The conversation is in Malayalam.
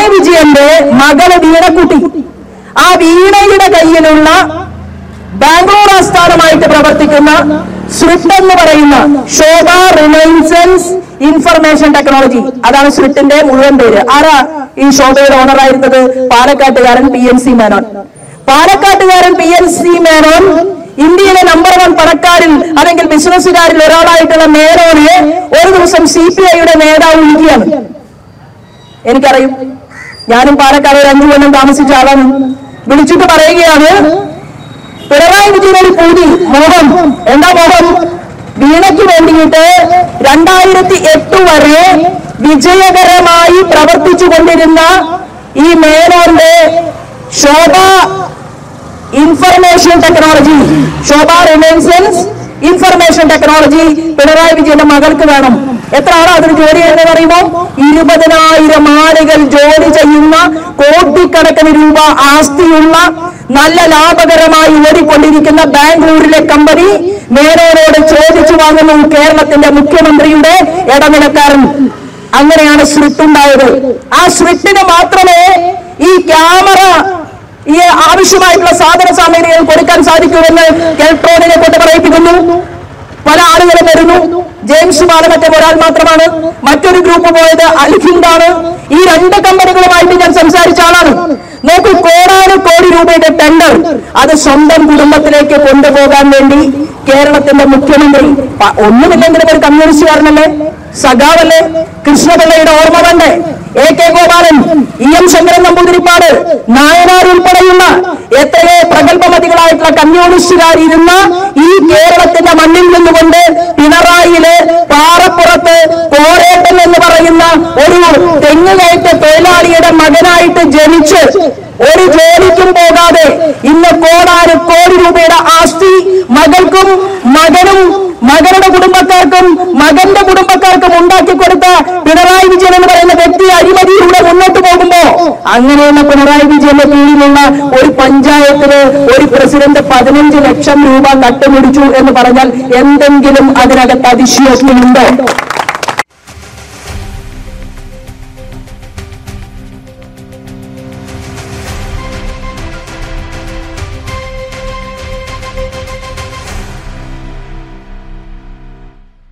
വിജയന്റെ മകള് വീണക്കുട്ടി ആ വീണയുടെ കയ്യിലുള്ള ബാംഗ്ലൂർ ആസ്ഥാനമായിട്ട് പ്രവർത്തിക്കുന്ന സ്രിട്ട് എന്ന് പറയുന്ന ശോഭ റിനൈസൻസ് ഇൻഫർമേഷൻ ടെക്നോളജി അതാണ് സ്രിട്ടിന്റെ മുഴുവൻ പേര് ആരാ ഈ ശോഭയുടെ ഓണറായിരുന്നത് പാലക്കാട്ടുകാരൻ പി എൻ സി മേനോൻ പാലക്കാട്ടുകാരൻ പി എൻ സി മേനോൻ ഇന്ത്യയിലെ നമ്പർ വൺ പണക്കാരിൽ അല്ലെങ്കിൽ ബിസിനസ്സുകാരിൽ ഒരാളായിട്ടുള്ള മേനോനെ ഒരു ദിവസം സി പി ഐയുടെ നേതാവ് വിളിക്കുകയാണ് എനിക്കറിയും ഞാനും പാലക്കാട് ഒരു അഞ്ചു കൊല്ലം താമസിച്ച ആളാണ് വിളിച്ചിട്ട് പറയുകയാണ് പിണറായി വിജയനൊരു പൂതി മോഹം എന്താ മോഹം വീണയ്ക്ക് വേണ്ടിയിട്ട് രണ്ടായിരത്തി എട്ട് വരെ വിജയകരമായി പ്രവർത്തിച്ചു കൊണ്ടിരുന്ന ഈ മേനോന്റെ Sobha information technology Sobha Renaissance information technology Pinarayi വിജയന്റെ മകൾക്ക് വേണം എത്ര ആളാ അതിന് ജോലി ചെയ്യുന്നത് അറിയുമോ ഇരുപതിനായിരം ആളുകൾ ജോലി ചെയ്യുന്ന കോടിക്കണക്കിന് രൂപ ആസ്തിയുള്ള നല്ല ലാഭകരമായി ഓടിക്കൊണ്ടിരിക്കുന്ന ബാംഗ്ലൂരിലെ കമ്പനി മേനോനോട് ചോദിച്ചു വാങ്ങുന്നു കേരളത്തിന്റെ മുഖ്യമന്ത്രിയുടെ ഇടനിലക്കാരൻ അങ്ങനെയാണ് സ്രിട്ട് ഉണ്ടായത് ആ സ്രിട്ടിന് മാത്രമേ ഈ ക്യാമറ ഈ ആവശ്യമായിട്ടുള്ള സാധന സാമഗ്രികൾ കൊടുക്കാൻ സാധിക്കുമെന്ന് കെൽട്രോണിനെ കൊണ്ട് പറയിപ്പിക്കുന്നു പല ആളുകളും വരുന്നു ജെയിംസ് മാലമറ്റം ഒരാൾ മാത്രമാണ് മറ്റൊരു ഗ്രൂപ്പ് പോയത് അൽഹിന്ദാണ് ഈ രണ്ട് കമ്പനികളുമായിട്ട് ഞാൻ സംസാരിച്ച ആളാണ് നോക്കൂ കോടാനു കോടി രൂപയുടെ ടെൻഡർ അത് സ്വന്തം കുടുംബത്തിലേക്ക് കൊണ്ടുപോകാൻ വേണ്ടി കേരളത്തിന്റെ മുഖ്യമന്ത്രി പ- ഒന്നുമില്ലെങ്കിലും ഒരു കമ്മ്യൂണിസ്റ്റുകാരനല്ലേ സഖാവല്ലേ കൃഷ്ണപിള്ളയുടെ ഓർമ്മ വേണ്ടേ A K Gopalan E M Sankaran Namboodiripad Nayanar ഉൾപ്പെടെയുള്ള എത്രയോ പ്രഗത്ഭമതികളായിട്ടുള്ള കമ്മ്യൂണിസ്റ്റുകാരിരുന്ന ഈ കേരളത്തിന്റെ മണ്ണിൽ നിന്നുകൊണ്ട് പിണറായില് പാറപ്പുറത്ത് കോരേട്ടൻ എന്ന് പറയുന്ന ഒരു തെങ്ങുകയറ്റ തൊഴിലാളിയുടെ മകനായിട്ട് ജനിച്ച് ഒരു ജോലിക്കും പോകാതെ ഇന്ന് കോടാന് കോടി രൂപയുടെ ആസ്തി മകൾക്കും മകനും മകനുടെ കുടുംബക്കാർക്കും മകന്റെ കുടുംബക്കാർക്കും ഉണ്ടാക്കി കൊടുത്ത പിണറായി വിജയൻ എന്ന് പറയുന്ന വ്യക്തി അഴിമതിയിലൂടെ മുന്നോട്ട് പോകുമ്പോ അങ്ങനെയുള്ള പിണറായി വിജയന്റെ കീഴിലുള്ള ഒരു പഞ്ചായത്തിന് ഒരു പ്രസിഡന്റ് പതിനഞ്ച് ലക്ഷം രൂപ കട്ടുപിടിച്ചു എന്ന് പറഞ്ഞാൽ എന്തെങ്കിലും അതിനകത്ത് അതിശയോക്തിയുണ്ടോ